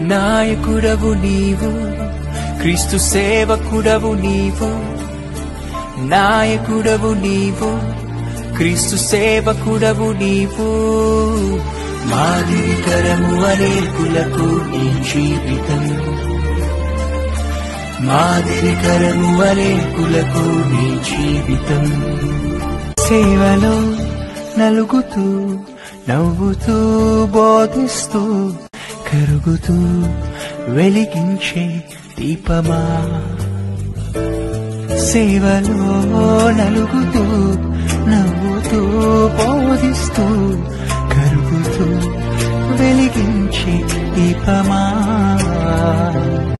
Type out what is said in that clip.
నాయకుడవు నీవు క్రీస్తు సేవకుడవు నీవు నాయకుడవు నీవు క్రీస్తు సేవకుడవు నీవు మాదిరికరము అనేకులకు నీ జీవితం మాదిరికరము అనేకులకు నీ జీవితం సేవలో నలుగుతూ నవ్వుతూ బోధిస్తూ కరుగుతూ వెలిగించే దీపమా సేవలో నలుగుతూ నవ్వుతూ బోధిస్తూ కరుగుతూ వెలిగించే దీపమా